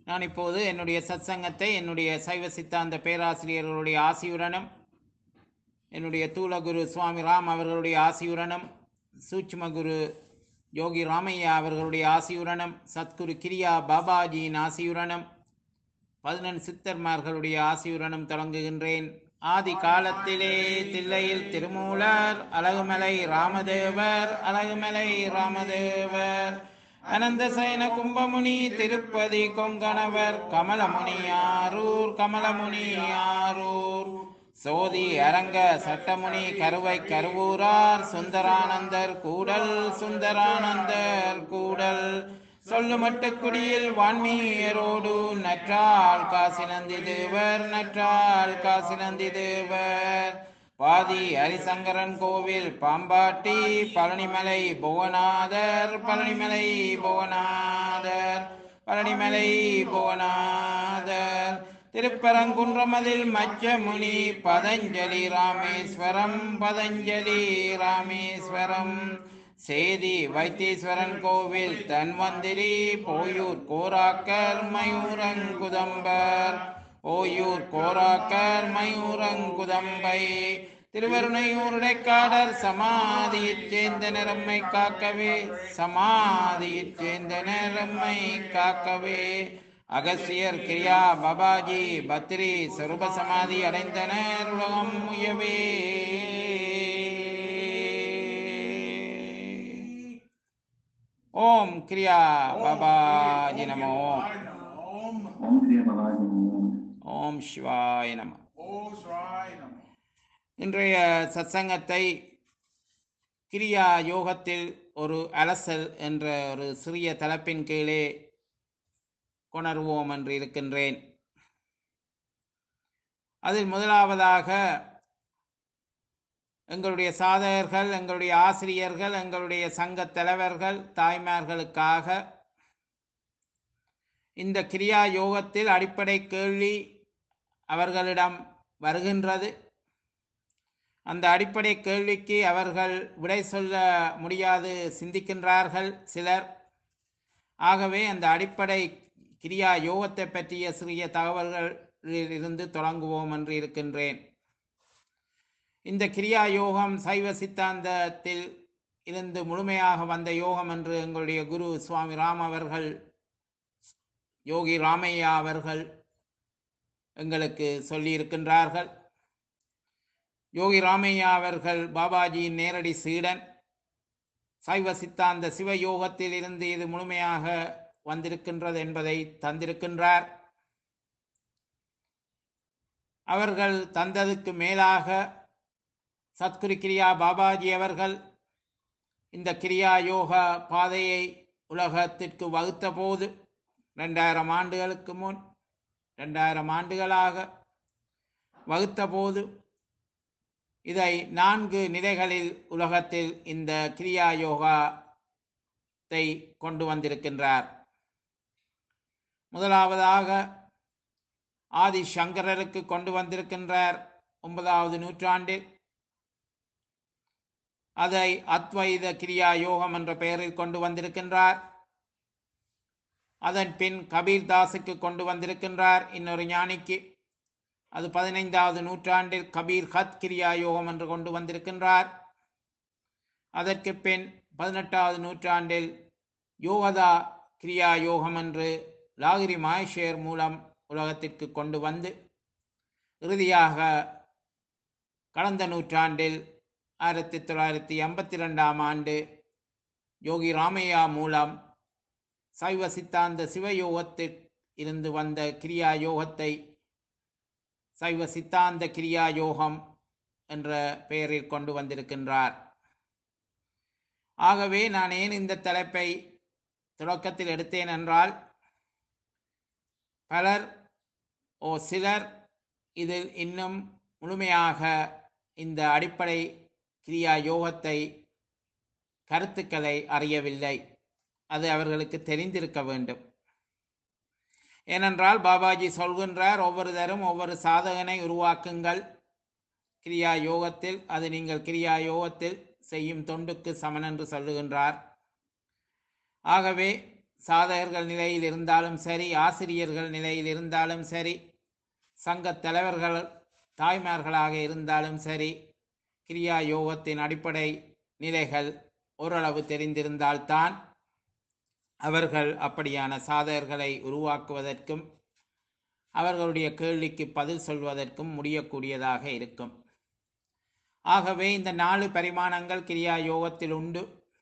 நான் இப்போது என்னுடைய சத்சங்கத்தை என்னுடைய சைவ சித்தாந்த பேராசிரியர்களுடைய ஆசியுடனும் என்னுடைய தூலகுரு சுவாமி ராம் அவர்களுடைய ஆசியுடனும் சூட்சும குரு யோகி ராமையா அவர்களுடைய ஆசியுடனும் சத்குரு கிரியா பாபாஜியின் ஆசியுடனும் பதினெண் சித்தர்மார்களுடைய ஆசியுடனும் தொடங்குகின்றேன் ஆதி காலத்திலே தில்லையில் திருமூலர் அழகுமலை ராமதேவர் அழகுமலை ராமதேவர் அனந்த சயன கும்பமுனி திருப்பதி கொங்கணவர் கமலமுனி ஆரூர் கமலமுனி ஆரூர் சோதி அரங்க சட்டமுனி கருவை கருவூரார் சுந்தரானந்தர் கூடல் சுந்தரானந்தர் கூடல் சொல்லுமட்டு குடியில் வான்மீயரோடு நற்றால் காசி நந்தி தேவர் நற்றால் காசி நந்தி தேவர் பாதி ஹரிசங்கரன் கோவில் பாம்பாட்டி பழனிமலை புவனாதர் பழனிமலை புவனாதர் பழனிமலை புவனாதர் திருப்பரங்குன்றமதில் மச்சமுனி பதஞ்சலி ராமேஸ்வரம் பதஞ்சலி ராமேஸ்வரம் சேதி வைத்தீஸ்வரன் கோவில் தன்வந்திரி போயூர் கோராக்கர் மயூரங்குதம்பர் ஓயூர் கோராக்கர் மயூரங்குதம்பை திருவருணையூருடைக்காடர் சமாதியைச் சேர்ந்த நிறம்மை காக்கவே சமாதியைச் சேர்ந்த நிறம்மை காக்கவே அகசியர் கிரியா பாபாஜி பத்ரி சொருப சமாதி அடைந்தனர் உலகம் முயவே ஓம் கிரியா பாபாஜி நமோ ஓம் ஓம் கிரிய பவாஜி ஓம் சிவாய நம ஓ சிவாய நமோ இன்றைய சத்சங்கத்தை கிரியா யோகத்தில் ஒரு அலசல் என்ற ஒரு சிறிய தலைப்பின் கீழே கொணர்வோம் என்று இருக்கின்றேன் அதில் முதலாவதாக எங்களுடைய சாதகர்கள் எங்களுடைய ஆசிரியர்கள் எங்களுடைய சங்க தலைவர்கள் தாய்மார்களுக்காக இந்த கிரியா யோகத்தில் அடிப்படை கேள்வி அவர்களிடம் வருகின்றது அந்த அடிப்படை கேள்விக்கு அவர்கள் விடை சொல்ல முடியாது சிந்திக்கின்றார்கள் சிலர் ஆகவே அந்த அடிப்படை கிரியா யோகத்தை பற்றிய சிறிய தகவல்களில் இருந்து தொடங்குவோம் என்று இருக்கின்றேன் இந்த கிரியா யோகம் சைவ சித்தாந்தத்தில் இருந்து முழுமையாக வந்த யோகம் என்று எங்களுடைய குரு சுவாமி ராம் அவர்கள் யோகி ராமையா அவர்கள் எங்களுக்கு சொல்லியிருக்கின்றார்கள் யோகி ராமையா அவர்கள் பாபாஜியின் நேரடி சீடன் சைவ சித்தாந்த சிவ யோகத்தில் இருந்து இது முழுமையாக வந்திருக்கின்றது என்பதை தந்திருக்கின்றார் அவர்கள் தந்ததுக்கு மேலாக சத்குரு கிரியா பாபாஜி அவர்கள் இந்த கிரியா யோகா பாதையை உலகத்திற்கு வகுத்த போது ரெண்டாயிரம் ஆண்டுகளுக்கு முன் ரெண்டாயிரம் ஆண்டுகளாக வகுத்த போது இதை நான்கு நிலைகளில் உலகத்தில் இந்த கிரியா யோகாத்தை கொண்டு வந்திருக்கின்றார் முதலாவதாக ஆதி சங்கரருக்கு கொண்டு வந்திருக்கின்றார் ஒன்பதாவது நூற்றாண்டில் அதை அத்வைத கிரியா யோகம் என்ற பெயரில் கொண்டு வந்திருக்கின்றார் அதன் பின் கபீர் தாஸுக்கு கொண்டு வந்திருக்கின்றார் இன்னொரு ஞானிக்கு அது பதினைந்தாவது நூற்றாண்டில் கபீர் ஹத் கிரியா யோகம் என்று கொண்டு வந்திருக்கின்றார் அதற்கு பின் பதினெட்டாவது நூற்றாண்டில் யோகதா கிரியா யோகம் என்று லாகிரி மாயஷேர் மூலம் உலகத்திற்கு கொண்டு வந்து இறுதியாக கடந்த நூற்றாண்டில் ஆயிரத்தி தொள்ளாயிரத்தி எண்பத்தி ரெண்டாம் ஆண்டு யோகி ராமையா மூலம் சைவ சித்தாந்த சிவயோகத்தில் இருந்து வந்த கிரியா யோகத்தை சைவ சித்தாந்த கிரியா யோகம் என்ற பெயரில் கொண்டு வந்திருக்கின்றார் ஆகவே நான் ஏன் இந்த தலைப்பை தொடக்கத்தில் எடுத்தேன் என்றால் பலர் ஓ சிலர் இதில் இன்னும் முழுமையாக இந்த அடிப்படை கிரியா யோகத்தை கருத்துக்களை அறியவில்லை அது அவர்களுக்கு தெரிந்திருக்க வேண்டும் ஏனென்றால் பாபாஜி சொல்கின்றார் ஒவ்வொரு தரும் ஒவ்வொரு சாதகனை உருவாக்குங்கள் கிரியா யோகத்தில் அது நீங்கள் கிரியா யோகத்தில் செய்யும் தொண்டுக்கு சமன் என்று சொல்லுகின்றார் ஆகவே சாதகர்கள் நிலையில் இருந்தாலும் சரி ஆசிரியர்கள் நிலையில் இருந்தாலும் சரி சங்கத் தலைவர்கள் தாய்மார்களாக இருந்தாலும் சரி கிரியா யோகத்தின் அடிப்படை நிலைகள் ஓரளவு தெரிந்திருந்தால்தான் அவர்கள் அப்படியான சாதகர்களை உருவாக்குவதற்கும் அவர்களுடைய கேள்விக்கு பதில் சொல்வதற்கும் முடியக்கூடியதாக இருக்கும் ஆகவே இந்த நாலு பரிமாணங்கள் கிரியா யோகத்தில் உண்டு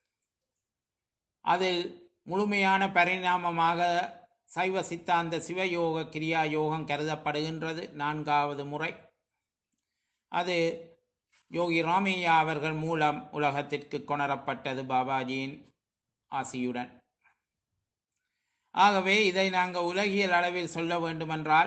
அதில் முழுமையான பரிணாமமாக சைவ சித்தாந்த சிவயோக கிரியா யோகம் கருதப்படுகின்றது நான்காவது முறை அது யோகி ராமையா அவர்கள் மூலம் உலகத்திற்கு கொணரப்பட்டது பாபாஜியின் ஆசியுடன் ஆகவே இதை நாங்கள் உலகியல் அளவில் சொல்ல வேண்டுமென்றால்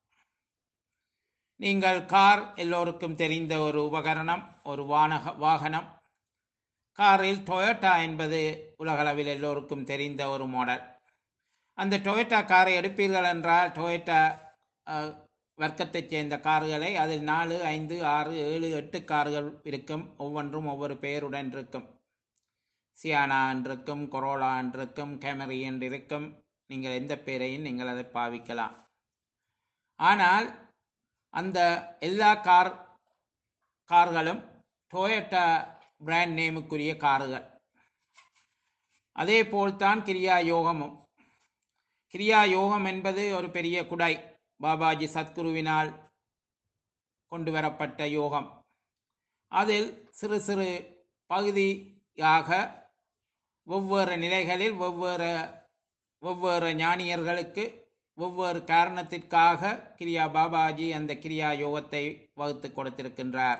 நீங்கள் கார் எல்லோருக்கும் தெரிந்த ஒரு உபகரணம் ஒரு வானக வாகனம் காரில் டொயோட்டா என்பது உலகளவில் எல்லோருக்கும் தெரிந்த ஒரு மாடல் அந்த டொயோட்டா காரை எடுப்பீர்கள் என்றால் டொயோட்டா அஹ், வர்க்கத்தைச் சேர்ந்த கார்களை அதில் நாலு ஐந்து ஆறு ஏழு எட்டு கார்கள் இருக்கும் ஒவ்வொன்றும் ஒவ்வொரு பெயருடன் இருக்கும் சியானா என்றிருக்கும் கொரோலா என்றிருக்கும் கேமரி என்றிருக்கும் நீங்கள் எந்த பெயரையும் நீங்கள் அதை பாவிக்கலாம் ஆனால் அந்த எல்லா கார் கார்களும் டொயோட்டா பிராண்ட் நேமுக்குரிய கார்கள் அதே போல்தான் கிரியா யோகமும் கிரியா யோகம் என்பது ஒரு பெரிய குடை பாபாஜி சத்குருவினால் கொண்டு வரப்பட்ட யோகம் அதில் சிறு சிறு பகுதியாக வெவ்வேறு நிலைகளில் வெவ்வேறு வெவ்வேறு ஞானியர்களுக்கு ஒவ்வொரு காரணத்திற்காக கிரியா பாபாஜி அந்த கிரியா யோகத்தை வகுத்து கொடுத்திருக்கின்றார்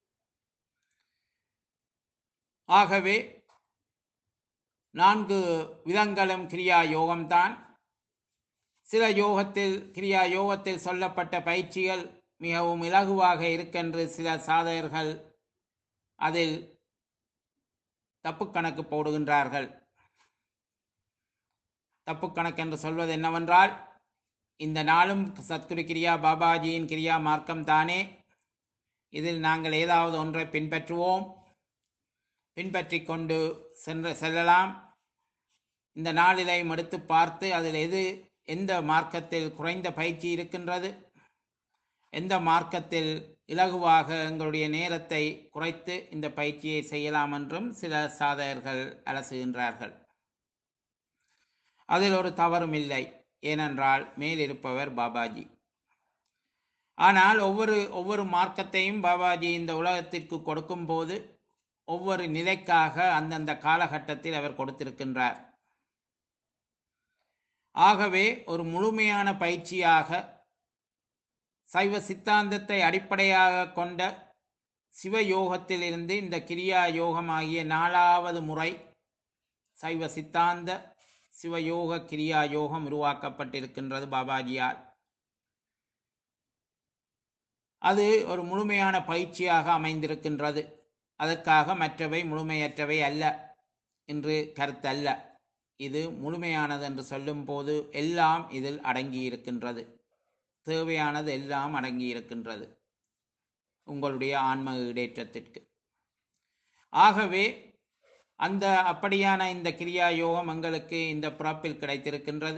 ஆகவே நான்கு விதங்களும் கிரியா யோகம்தான் சில யோகத்தில் கிரியா யோகத்தில் சொல்லப்பட்ட பயிற்சிகள் மிகவும் இலகுவாக இருக்கின்ற சில சாதகர்கள் அதில் தப்பு கணக்கு போடுகின்றார்கள் தப்பு கணக்கு என்று சொல்வது என்னவென்றால் இந்த நாளும் சத்குரு கிரியா பாபாஜியின் கிரியா மார்க்கம் தானே இதில் நாங்கள் ஏதாவது ஒன்றை பின்பற்றுவோம் பின்பற்றி கொண்டு சென்று செல்லலாம் இந்த நாளிலையும் எடுத்து பார்த்து அதில் எது எந்த மார்க்கத்தில் குறைந்த பயிற்சி இருக்கின்றது எந்த மார்க்கத்தில் இலகுவாக எங்களுடைய நேரத்தை குறைத்து இந்த பயிற்சியை செய்யலாம் என்றும் சில சாதகர்கள் அலசுகின்றார்கள் அதில் ஒரு தவறும் இல்லை ஏனென்றால் மேலிருப்பவர் பாபாஜி ஆனால் ஒவ்வொரு ஒவ்வொரு மார்க்கத்தையும் பாபாஜி இந்த உலகத்திற்கு கொடுக்கும் போது ஒவ்வொரு நிலைக்காக அந்தந்த காலகட்டத்தில் அவர் கொடுத்திருக்கின்றார் ஆகவே ஒரு முழுமையான பயிற்சியாக சைவ சித்தாந்தத்தை அடிப்படையாக கொண்ட சிவயோகத்திலிருந்து இந்த கிரியா யோகம் ஆகிய நாலாவது முறை சைவ சித்தாந்த சிவயோக கிரியா யோகம் உருவாக்கப்பட்டிருக்கின்றது பாபாஜியால் அது ஒரு முழுமையான பயிற்சியாக அமைந்திருக்கின்றது அதற்காக மற்றவை முழுமையற்றவை அல்ல என்று கருத்தல்ல இது முழுமையானது என்று சொல்லும் போது எல்லாம் இதில் அடங்கியிருக்கின்றது தேவையானது எல்லாம் அடங்கியிருக்கின்றது உங்களுடைய ஆன்ம ஈடேற்றத்திற்கு ஆகவே அந்த அப்படியான இந்த கிரியா யோகம் எங்களுக்கு இந்த பிறப்பில் கிடைத்திருக்கின்றது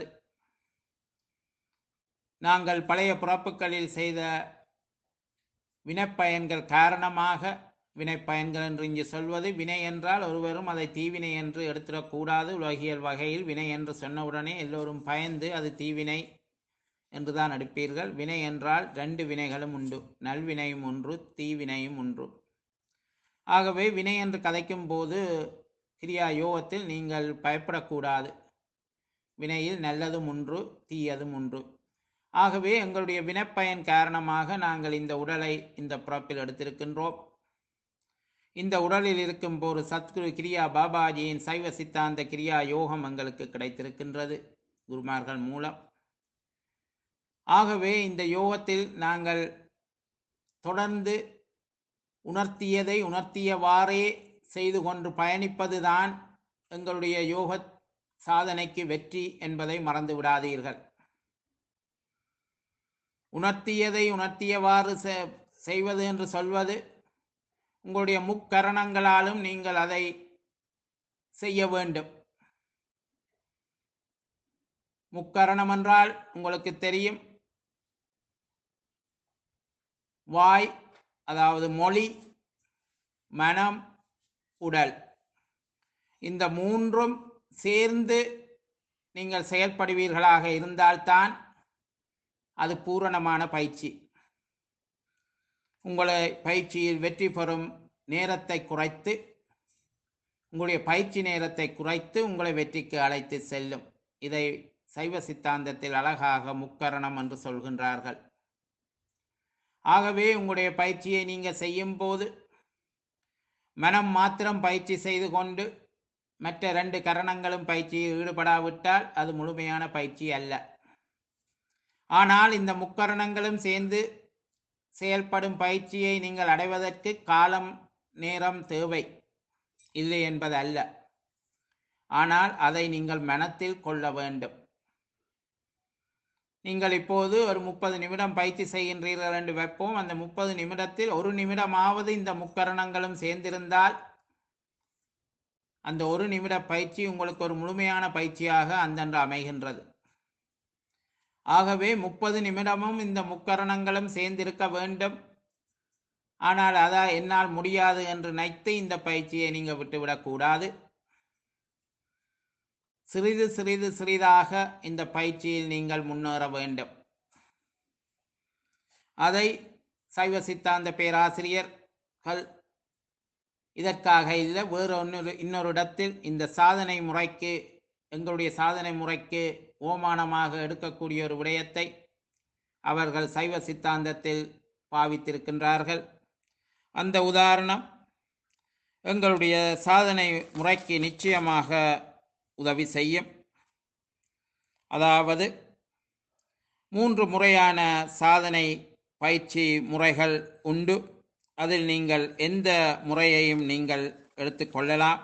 நாங்கள் பழைய பிறப்புகளில் செய்த வினைப்பயன்கள் காரணமாக வினைப்பயன்கள் என்று இங்கு சொல்வது வினை என்றால் ஒருவரும் அதை தீவினை என்று எடுத்துடக்கூடாது உலகியல் வகையில் வினை என்று சொன்னவுடனே எல்லோரும் பயந்து அது தீவினை என்றுதான் எடுப்பீர்கள் வினை என்றால் ரெண்டு வினைகளும் உண்டு நல்வினையும் ஒன்று தீவினையும் ஒன்று ஆகவே வினை என்று கதைக்கும் போது கிரியா யோகத்தில் நீங்கள் பயப்படக்கூடாது வினையில் நல்லதும் ஒன்று தீயதும் ஒன்று ஆகவே எங்களுடைய வினைப்பயன் காரணமாக நாங்கள் இந்த உடலை இந்த பிறப்பில் எடுத்திருக்கின்றோம் இந்த உடலில் இருக்கும் போது சத்குரு கிரியா பாபாஜியின் சைவ சித்தாந்த கிரியா யோகம் எங்களுக்கு கிடைத்திருக்கின்றது குருமார்கள் மூலம் ஆகவே இந்த யோகத்தில் நாங்கள் தொடர்ந்து உணர்த்தியதை உணர்த்தியவாறே செய்து கொண்டு பயணிப்பதுதான் எங்களுடைய யோக சாதனைக்கு வெற்றி என்பதை மறந்து விடாதீர்கள் உணர்த்தியதை உணர்த்தியவாறு செ- செய்வது என்று சொல்வது உங்களுடைய முக்கரணங்களாலும் நீங்கள் அதை செய்ய வேண்டும் முக்கரணம் என்றால் உங்களுக்கு தெரியும் வாய் அதாவது மொழி மனம் உடல் இந்த மூன்றும் சேர்ந்து நீங்கள் செயல்படுவீர்களாக இருந்தால்தான் அது பூரணமான பயிற்சி உங்களை பயிற்சியில் வெற்றி பெறும் நேரத்தை குறைத்து உங்களுடைய பயிற்சி நேரத்தை குறைத்து உங்களை வெற்றிக்கு அழைத்து செல்லும் இதை சைவ சித்தாந்தத்தில் அழகாக முக்கரணம் என்று சொல்கின்றார்கள் ஆகவே உங்களுடைய பயிற்சியை நீங்கள் செய்யும் போது மனம் மாத்திரம் பயிற்சி செய்து கொண்டு மற்ற ரெண்டு கரணங்களும் பயிற்சியில் ஈடுபடாவிட்டால் அது முழுமையான பயிற்சி அல்ல ஆனால் இந்த முக்கரணங்களும் சேர்ந்து செயல்படும் பயிற்சியை நீங்கள் அடைவதற்கு காலம் நேரம் தேவை இல்லை என்பது அல்ல ஆனால் அதை நீங்கள் மனத்தில் கொள்ள வேண்டும் நீங்கள் இப்போது ஒரு முப்பது நிமிடம் பயிற்சி செய்கின்றீர்கள் என்று வைப்போம் அந்த முப்பது நிமிடத்தில் ஒரு நிமிடமாவது இந்த முக்கரணங்களும் சேர்ந்திருந்தால் அந்த ஒரு நிமிட பயிற்சி உங்களுக்கு ஒரு முழுமையான பயிற்சியாக அந்தன்று அமைகின்றது ஆகவே முப்பது நிமிடமும் இந்த முக்கரணங்களும் சேர்ந்திருக்க வேண்டும் ஆனால் அதா என்னால் முடியாது என்று நினைத்து இந்த பயிற்சியை நீங்கள் விட்டுவிடக்கூடாது சிறிது சிறிது சிறிதாக இந்த பயிற்சியில் நீங்கள் முன்னேற வேண்டும் அதை சைவ சித்தாந்த பேராசிரியர்கள் இதற்காக இல்லை வேறு ஒன்னொரு இன்னொரு இடத்தில் இந்த சாதனை முறைக்கு எங்களுடைய சாதனை முறைக்கு ஓமானமாக எடுக்கக்கூடிய ஒரு விடயத்தை அவர்கள் சைவ சித்தாந்தத்தில் பாவித்திருக்கின்றார்கள் அந்த உதாரணம் எங்களுடைய சாதனை முறைக்கு நிச்சயமாக உதவி செய்யும் அதாவது மூன்று முறையான சாதனை பயிற்சி முறைகள் உண்டு அதில் நீங்கள் எந்த முறையையும் நீங்கள் எடுத்துக்கொள்ளலாம்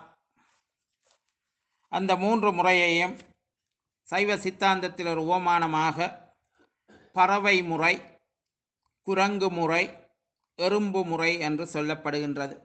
அந்த மூன்று முறையையும் சைவ சித்தாந்தத்தில் ஒரு ஓமானமாக பறவை முறை குரங்கு முறை எறும்பு முறை என்று சொல்லப்படுகின்றது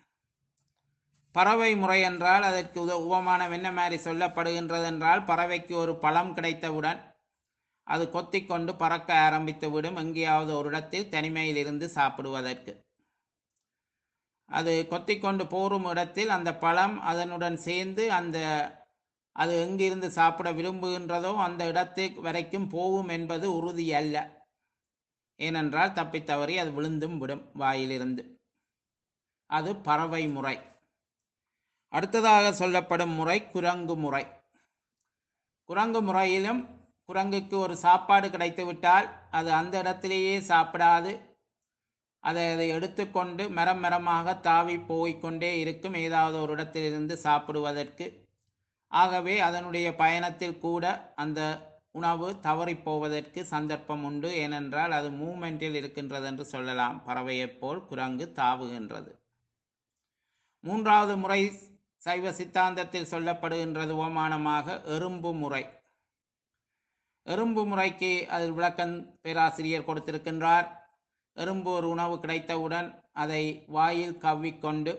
பறவை முறை என்றால் அதற்கு உத உபமானம் என்ன மாதிரி சொல்லப்படுகின்றது என்றால் பறவைக்கு ஒரு பழம் கிடைத்தவுடன் அது கொத்திக்கொண்டு பறக்க ஆரம்பித்து விடும் எங்கேயாவது ஒரு இடத்தில் தனிமையில் இருந்து சாப்பிடுவதற்கு அது கொத்திக்கொண்டு போரும் இடத்தில் அந்த பழம் அதனுடன் சேர்ந்து அந்த அது எங்கிருந்து சாப்பிட விரும்புகின்றதோ அந்த இடத்துக்கு வரைக்கும் போகும் என்பது உறுதி அல்ல ஏனென்றால் தப்பித்தவறி அது விழுந்தும் விடும் வாயிலிருந்து அது பறவை முறை அடுத்ததாக சொல்லப்படும் முறை குரங்கு முறை குரங்கு முறையிலும் குரங்குக்கு ஒரு சாப்பாடு கிடைத்து விட்டால் அது அந்த இடத்திலேயே சாப்பிடாது அதை அதை எடுத்துக்கொண்டு மரம் மரமாக தாவி போய்க்கொண்டே இருக்கும் ஏதாவது ஒரு இடத்திலிருந்து சாப்பிடுவதற்கு ஆகவே அதனுடைய பயணத்தில் கூட அந்த உணவு தவறி போவதற்கு சந்தர்ப்பம் உண்டு ஏனென்றால் அது மூமெண்டில் இருக்கின்றது என்று சொல்லலாம் பறவையைப் போல் குரங்கு தாவுகின்றது மூன்றாவது முறை சைவ சித்தாந்தத்தில் சொல்லப்படுகின்றது ஓமானமாக எறும்பு முறை எறும்பு முறைக்கு அதில் விளக்கம் பேராசிரியர் கொடுத்திருக்கின்றார் எறும்பு ஒரு உணவு கிடைத்தவுடன் அதை வாயில் கவ்விக்கொண்டு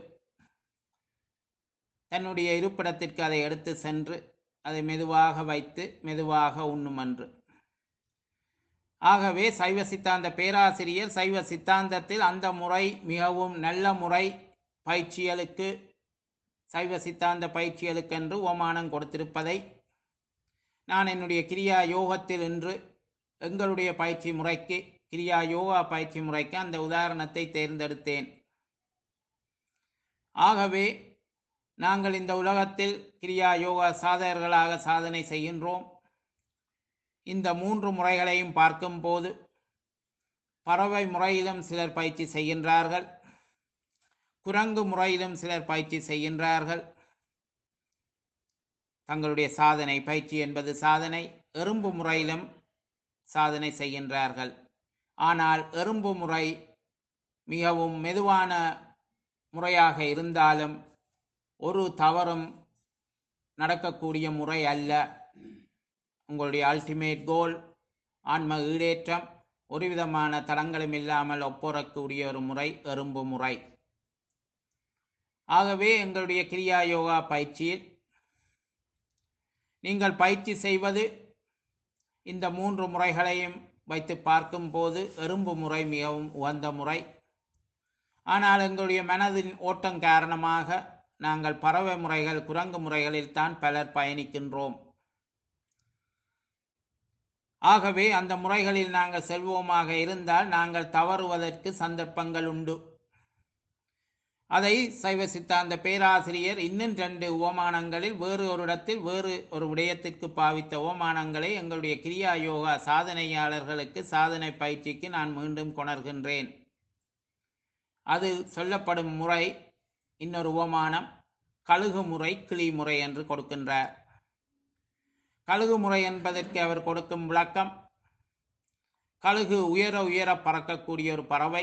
தன்னுடைய இருப்பிடத்திற்கு அதை எடுத்து சென்று அதை மெதுவாக வைத்து மெதுவாக உண்ணும் அன்று ஆகவே சைவ சித்தாந்த பேராசிரியர் சைவ சித்தாந்தத்தில் அந்த முறை மிகவும் நல்ல முறை பயிற்சிகளுக்கு சைவ சித்தாந்த பயிற்சிகளுக்கென்று ஓமானம் கொடுத்திருப்பதை நான் என்னுடைய கிரியா யோகத்தில் இன்று எங்களுடைய பயிற்சி முறைக்கு கிரியா யோகா பயிற்சி முறைக்கு அந்த உதாரணத்தை தேர்ந்தெடுத்தேன் ஆகவே நாங்கள் இந்த உலகத்தில் கிரியா யோகா சாதகர்களாக சாதனை செய்கின்றோம் இந்த மூன்று முறைகளையும் பார்க்கும்போது பறவை முறையிலும் சிலர் பயிற்சி செய்கின்றார்கள் குரங்கு முறையிலும் சிலர் பயிற்சி செய்கின்றார்கள் தங்களுடைய சாதனை பயிற்சி என்பது சாதனை எறும்பு முறையிலும் சாதனை செய்கின்றார்கள் ஆனால் எறும்பு முறை மிகவும் மெதுவான முறையாக இருந்தாலும் ஒரு தவறும் நடக்கக்கூடிய முறை அல்ல உங்களுடைய அல்டிமேட் கோல் ஆன்ம ஈடேற்றம் ஒரு விதமான தடங்களும் இல்லாமல் ஒப்புறக்கூடிய ஒரு முறை எறும்பு முறை ஆகவே எங்களுடைய கிரியா யோகா பயிற்சியில் நீங்கள் பயிற்சி செய்வது இந்த மூன்று முறைகளையும் வைத்து பார்க்கும்போது எறும்பு முறை மிகவும் உகந்த முறை ஆனால் எங்களுடைய மனதின் ஓட்டம் காரணமாக நாங்கள் பறவை முறைகள் குரங்கு முறைகளில் தான் பலர் பயணிக்கின்றோம் ஆகவே அந்த முறைகளில் நாங்கள் செல்வோமாக இருந்தால் நாங்கள் தவறுவதற்கு சந்தர்ப்பங்கள் உண்டு அதை சைவ சித்தாந்த பேராசிரியர் இன்னும் ரெண்டு உவமானங்களில் வேறு ஒரு இடத்தில் வேறு ஒரு விடயத்திற்கு பாவித்த உவமானங்களை எங்களுடைய கிரியா யோகா சாதனையாளர்களுக்கு சாதனை பயிற்சிக்கு நான் மீண்டும் கொணர்கின்றேன் அது சொல்லப்படும் முறை இன்னொரு உவமானம் கழுகு முறை கிளி முறை என்று கொடுக்கின்றார் கழுகு முறை என்பதற்கு அவர் கொடுக்கும் விளக்கம் கழுகு உயர உயர பறக்கக்கூடிய ஒரு பறவை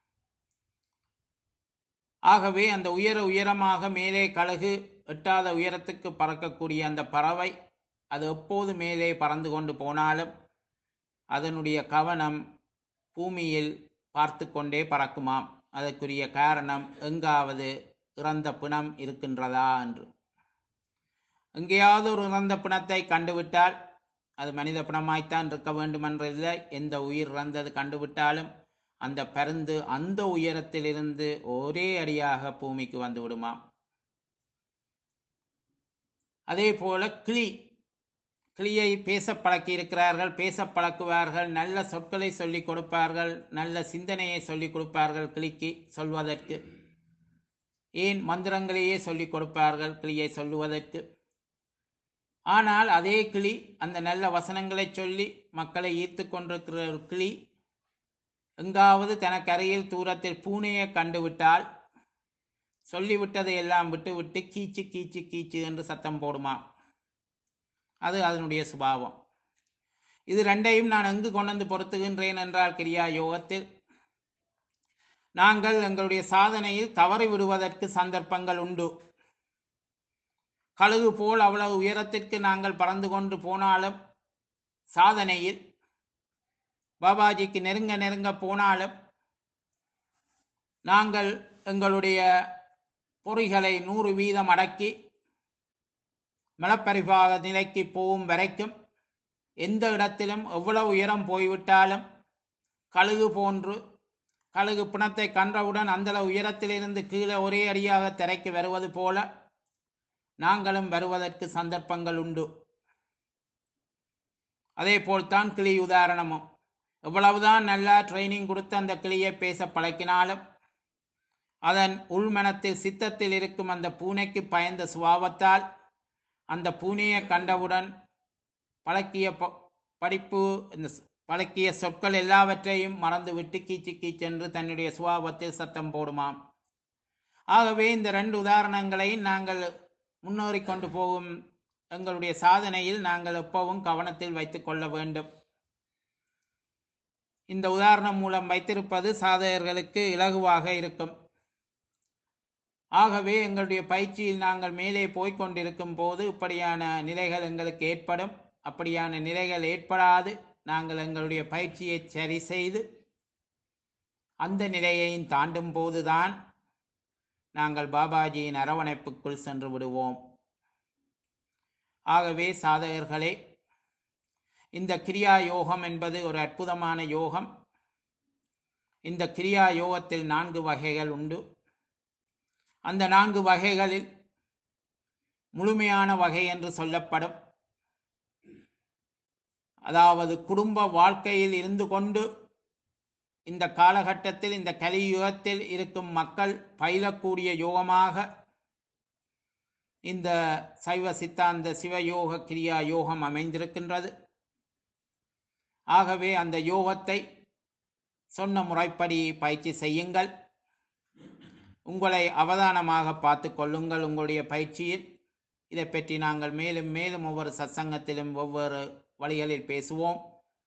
ஆகவே அந்த உயர உயரமாக மேலே கழுகு எட்டாத உயரத்துக்கு பறக்கக்கூடிய அந்த பறவை அது எப்போது மேலே பறந்து கொண்டு போனாலும் அதனுடைய கவனம் பூமியில் பார்த்து கொண்டே பறக்குமாம் அதற்குரிய காரணம் எங்காவது இறந்த பிணம் இருக்கின்றதா என்று எங்கேயாவது ஒரு இறந்த பிணத்தை கண்டுவிட்டால் அது மனித பிணமாய்த்தான் இருக்க வேண்டுமென்றதில்லை எந்த உயிர் இறந்தது கண்டுவிட்டாலும் அந்த பருந்து அந்த உயரத்திலிருந்து ஒரே அடியாக பூமிக்கு வந்து விடுமாம் அதே போல கிளி கிளியை பேச பழக்கி இருக்கிறார்கள் பேச பழக்குவார்கள் நல்ல சொற்களை சொல்லிக் கொடுப்பார்கள் நல்ல சிந்தனையை சொல்லிக் கொடுப்பார்கள் கிளிக்கு சொல்வதற்கு ஏன் மந்திரங்களையே சொல்லிக் கொடுப்பார்கள் கிளியை சொல்லுவதற்கு ஆனால் அதே கிளி அந்த நல்ல வசனங்களை சொல்லி மக்களை ஈர்த்து கொண்டிருக்கிற ஒரு கிளி எங்காவது தனக்கரையில் தூரத்தில் பூனையை கண்டுவிட்டால் சொல்லிவிட்டதை எல்லாம் விட்டு விட்டு கீச்சு கீச்சு கீச்சு என்று சத்தம் போடுமா அது அதனுடைய சுபாவம் இது ரெண்டையும் நான் எங்கு கொண்டு வந்து பொருத்துகின்றேன் என்றால் கிரியா யோகத்தில் நாங்கள் எங்களுடைய சாதனையில் தவறி விடுவதற்கு சந்தர்ப்பங்கள் உண்டு கழுகு போல் அவ்வளவு உயரத்திற்கு நாங்கள் பறந்து கொண்டு போனாலும் சாதனையில் பாபாஜிக்கு நெருங்க நெருங்க போனாலும் நாங்கள் எங்களுடைய பொறிகளை நூறு வீதம் அடக்கி மலப்பரிபாக நிலைக்கு போகும் வரைக்கும் எந்த இடத்திலும் எவ்வளவு உயரம் போய்விட்டாலும் கழுகு போன்று கழுகு பிணத்தை கன்றவுடன் அந்த உயரத்திலிருந்து கீழே ஒரே அடியாக திரைக்கு வருவது போல நாங்களும் வருவதற்கு சந்தர்ப்பங்கள் உண்டு அதே போல்தான் கிளி உதாரணமும் எவ்வளவுதான் நல்லா ட்ரைனிங் கொடுத்து அந்த கிளியை பேச பழக்கினாலும் அதன் உள்மனத்தில் சித்தத்தில் இருக்கும் அந்த பூனைக்கு பயந்த சுபாவத்தால் அந்த பூனையை கண்டவுடன் பழக்கிய ப- படிப்பு இந்த ஸ்- பழக்கிய சொற்கள் எல்லாவற்றையும் மறந்துவிட்டு கீச்சு கீச்சென்று தன்னுடைய சுபாவத்தில் சத்தம் போடுமாம் ஆகவே இந்த ரெண்டு உதாரணங்களை நாங்கள் முன்னேறி கொண்டு போகும் எங்களுடைய சாதனையில் நாங்கள் எப்பவும் கவனத்தில் வைத்துக் கொள்ள வேண்டும் இந்த உதாரணம் மூலம் வைத்திருப்பது சாதகர்களுக்கு இலகுவாக இருக்கும் ஆகவே எங்களுடைய பயிற்சியில் நாங்கள் மேலே போய்க் கொண்டிருக்கும் போது இப்படியான நிலைகள் எங்களுக்கு ஏற்படும் அப்படியான நிலைகள் ஏற்படாது நாங்கள் எங்களுடைய பயிற்சியை சரி செய்து அந்த நிலையையும் தாண்டும் போதுதான் நாங்கள் பாபாஜியின் அரவணைப்புக்குள் சென்று விடுவோம் ஆகவே சாதகர்களே இந்த கிரியா யோகம் என்பது ஒரு அற்புதமான யோகம் இந்த கிரியா யோகத்தில் நான்கு வகைகள் உண்டு அந்த நான்கு வகைகளில் முழுமையான வகை என்று சொல்லப்படும் அதாவது குடும்ப வாழ்க்கையில் இருந்து கொண்டு இந்த காலகட்டத்தில் இந்த கலியுகத்தில் இருக்கும் மக்கள் பயிலக்கூடிய யோகமாக இந்த சைவ சித்தாந்த சிவயோக கிரியா யோகம் அமைந்திருக்கின்றது ஆகவே அந்த யோகத்தை சொன்ன முறைப்படி பயிற்சி செய்யுங்கள் உங்களை அவதானமாக பார்த்து கொள்ளுங்கள் உங்களுடைய பயிற்சியில் இதை பற்றி நாங்கள் மேலும் மேலும் ஒவ்வொரு சத்சங்கத்திலும் ஒவ்வொரு வழிகளில் பேசுவோம்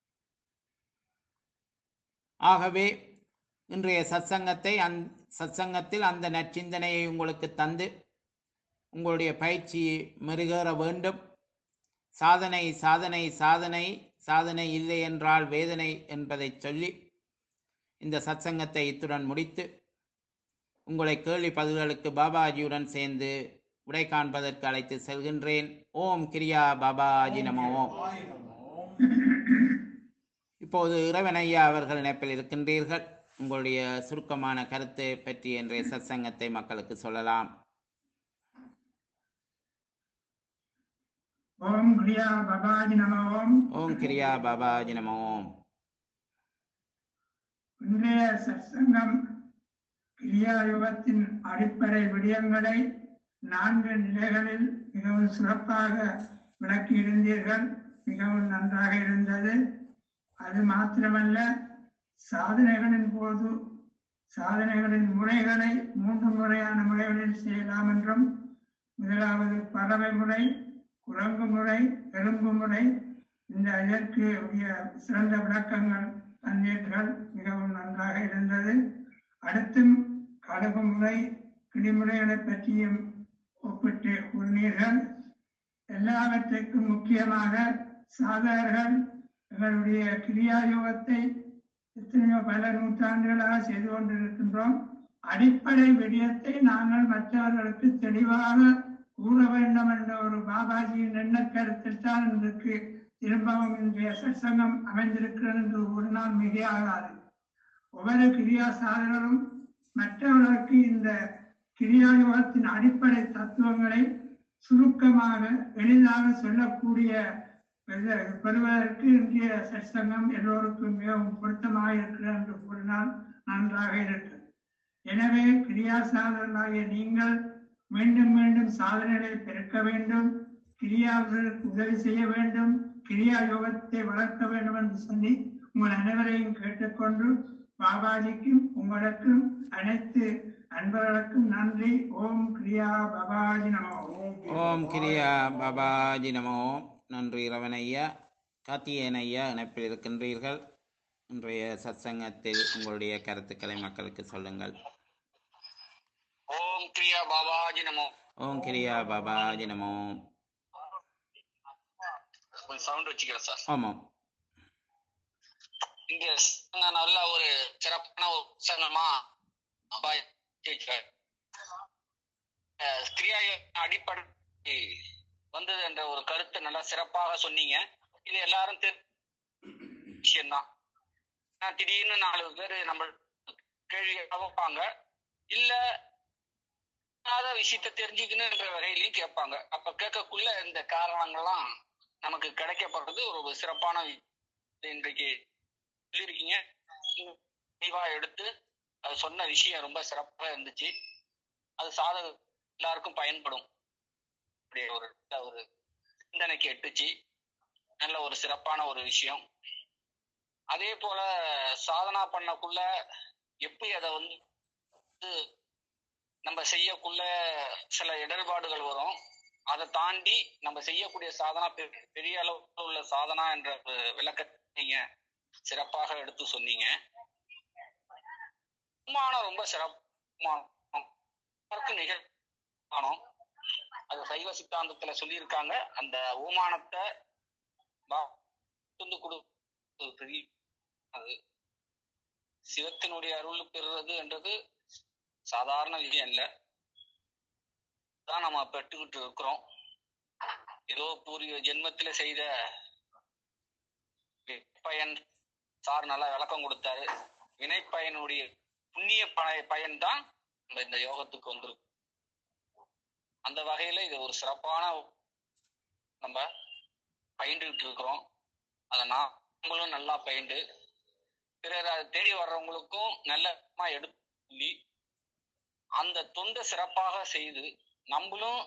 ஆகவே இன்றைய சத்சங்கத்தை அந் சத்சங்கத்தில் அந்த நற்சிந்தனையை உங்களுக்கு தந்து உங்களுடைய பயிற்சி மெருகேற வேண்டும் சாதனை சாதனை சாதனை சாதனை இல்லை என்றால் வேதனை என்பதை சொல்லி இந்த சத்சங்கத்தை இத்துடன் முடித்து உங்களை கேள்வி பதில்களுக்கு பாபாஜியுடன் சேர்ந்து விடை காண்பதற்கு அழைத்து செல்கின்றேன் ஓம் கிரியா பாபாஜி நம ஓம் Bye, Namo. Om இப்போது இறைவனையா அவர்கள் இணைப்பில் இருக்கின்றீர்கள் உங்களுடைய சுருக்கமான கருத்தை பற்றி இன்றைய சத்சங்கத்தை மக்களுக்கு சொல்லலாம் ஓம் கிரியா பபாஜி நம ஓம் ஓம் கிரியா பாபாஜி நம ஓம் இன்றைய சத்சங்கம் கிரியா யுகத்தின் அடிப்படை விடயங்களை நான்கு நிலைகளில் மிகவும் சிறப்பாக விளக்கி இருந்தீர்கள் மிகவும் நன்றாக இருந்தது அது மாத்திரமல்ல சாதனைகளின் போது சாதனைகளின் முறைகளை மூன்று முறையான முறைகளில் செய்யலாம் என்றும் முதலாவது பறவை முறை குரங்கு முறை எறும்பு முறை இந்த இதற்கு உரிய சிறந்த விளக்கங்கள் தந்தீர்கள் மிகவும் நன்றாக இருந்தது அடுத்தும் கடுகு முறை கிளிமுறைகளை பற்றியும் ஒப்பிட்டு கூறினீர்கள் எல்லாவற்றிற்கும் முக்கியமாக சாதகர்கள் எங்களுடைய கிரியா யோகத்தை எத்தனையோ பல நூற்றாண்டுகளாக செய்து கொண்டிருக்கின்றோம் அடிப்படை விடயத்தை நாங்கள் மற்றவர்களுக்கு தெளிவாக கூற வேண்டும் என்ற ஒரு பாபாஜியின் எண்ண கருத்தில் தான் இன்றைக்கு திரும்பவும் இன்றைய சற்சங்கம் அமைந்திருக்கிறது என்று கூறினால் மிகையாகாது ஒவ்வொரு கிரியா சாதகரும் மற்றவர்களுக்கு இந்த கிரியா யோகத்தின் அடிப்படை தத்துவங்களை சுருக்கமாக எளிதாக சொல்லக்கூடிய பெரு- பெறுவதற்கு இன்றைய சற்சங்கம் எல்லோருக்கும் மிகவும் பொருத்தமாக இருக்கிறது என்று கூறினால் நன்றாக இருக்கு எனவே கிரியா சாதகர்களாகிய நீங்கள் மீண்டும் மீண்டும் சாதனைகளை பெருக்க வேண்டும் கிரியாவிற்கு உதவி செய்ய வேண்டும் கிரியா யோகத்தை வளர்க்க வேண்டும் என்று சொல்லி உங்கள் அனைவரையும் கேட்டுக்கொண்டு பாபாஜிக்கும் உங்களுக்கும் அனைத்து அன்பர்களுக்கும் நன்றி ஓம் கிரியா பாபாஜி நமோ ஓம் கிரியா பாபாஜி நம ஓம் நன்றி ரவணையா கார்த்திகேயன் ஐயா இணைப்பில் இருக்கின்றீர்கள் இன்றைய சத்சங்கத்தில் உங்களுடைய கருத்துக்களை மக்களுக்கு சொல்லுங்கள் ஓம் கிரியா பாபாஜி நமோ ஓம் கிரியா பாபாஜி நம ஓம் கொஞ்சம் சவுண்ட் வச்சுக்கிறேன் சார் ஆமாம் இங்க சங்கம் நல்ல ஒரு சிறப்பான ஒரு சங்கமா பாபாஜி டீச்சர். அஹ், கிரியா அடிப்படை வந்தது என்ற ஒரு கருத்தை நல்லா சிறப்பாக சொன்னீங்க இது எல்லாரும் தெரி விஷயம்தான் ஆனா, திடீர்னு நாலு பேர் நம்ம கேள்வி கேட்பாங்க இல்ல தெரியாத விஷயத்தை தெரிஞ்சுக்கணுன்ற வகையிலையும் கேட்பாங்க அப்ப கேட்கக்குள்ள இந்த காரணங்கள்லாம் நமக்கு கிடைக்கப்படுறது ஒரு சிறப்பான வி- இன்றைக்கு சொல்லியிருக்கீங்க தெளிவா எடுத்து அது சொன்ன விஷயம் ரொம்ப சிறப்பாக இருந்துச்சு அது சாதக எல்லாருக்கும் பயன்படும் அப்படி ஒரு நல்ல ஒரு சிந்தனைக்கு எட்டுச்சு நல்ல ஒரு சிறப்பான ஒரு விஷயம் அதே போல சாதனா பண்ணக்குள்ள எப்படி அதை வந்து நம்ம செய்யக்குள்ள சில இடர்பாடுகள் வரும் அதை தாண்டி நம்ம செய்யக்கூடிய சாதனா பெ- பெரிய அளவுல உள்ள சாதனா என்ற ஒரு விளக்கத்தை நீங்க சிறப்பாக எடுத்து சொன்னீங்க உமானம் ரொம்ப சிறப்பு நிகழ்மானம் அது சைவ சித்தாந்தத்துல சொல்லியிருக்காங்க அந்த ஓமானத்தை பா- வந்து கொடு ஒரு பெரிய அது சிவத்தினுடைய அருள் பெறுறது என்றது சாதாரண விஷயம் இல்ல தான் நம்ம பெற்றுக்கிட்டு இருக்கிறோம் ஏதோ பூர்வீக ஜென்மத்துல செய்த பயன் சார் நல்லா விளக்கம் கொடுத்தாரு வினைப்பயனுடைய புண்ணிய பய பயன் தான் நம்ம இந்த யோகத்துக்கு வந்திருக்கோம் அந்த வகையில இது ஒரு சிறப்பான நம்ம பயின்றுகிட்டு இருக்கிறோம் அதை நாமளும் நல்லா பயின்று பிறர் அதை தேடி வர்றவங்களுக்கும் நல்ல விதமா எடுத்து சொல்லி அந்த தொண்டை சிறப்பாக செய்து நம்மளும்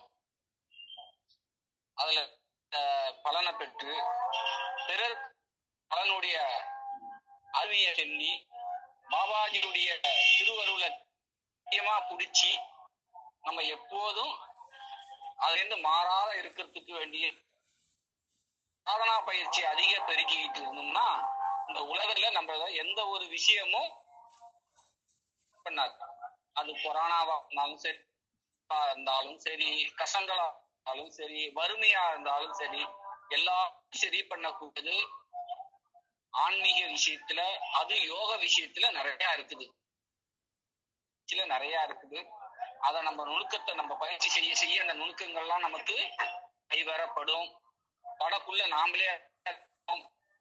அதுல அஹ், பலனை பெற்று பிறர் பலனுடைய அறிவிய சொல்லி பாபாஜியுடைய திருவருளை முக்கியமா பிடிச்சி நம்ம எப்போதும் அதுல இருந்து மாறாத இருக்கிறதுக்கு வேண்டிய சாதனா பயிற்சி அதிக பெருக்கிக்கிட்டு இருந்தோம்னா இந்த உலகத்துல நம்ம எந்த ஒரு விஷயமும் பண்ணாது அது கொரோனாவா இருந்தாலும் சரி ஆ இருந்தாலும் சரி கஷ்டங்களா இருந்தாலும் சரி வறுமையா இருந்தாலும் சரி எல்லாம் சரி பண்ணக்கூடியது ஆன்மீக விஷயத்துல அது யோக விஷயத்துல நிறைய இருக்குது சில நிறைய இருக்குது அத நம்ம நுணுக்கத்தை நம்ம பயிற்சி செய்ய செய்ய அந்த நுணுக்கங்கள்லாம் நமக்கு கைவரப்படும் படக்குள்ள நாமளே இருப்போம்.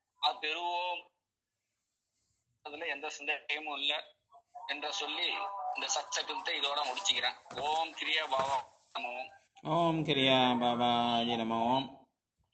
பெறுவோம் அதுல எந்த சந்தேகமும் இல்ல என்ற சொல்லி இந்த சத்சங்கத்தை இதோட முடிச்சுக்கிறேன் ஓம் கிரியா பாவம் நமோ ஓம் கிரியா பாபாஜி நம ஓம்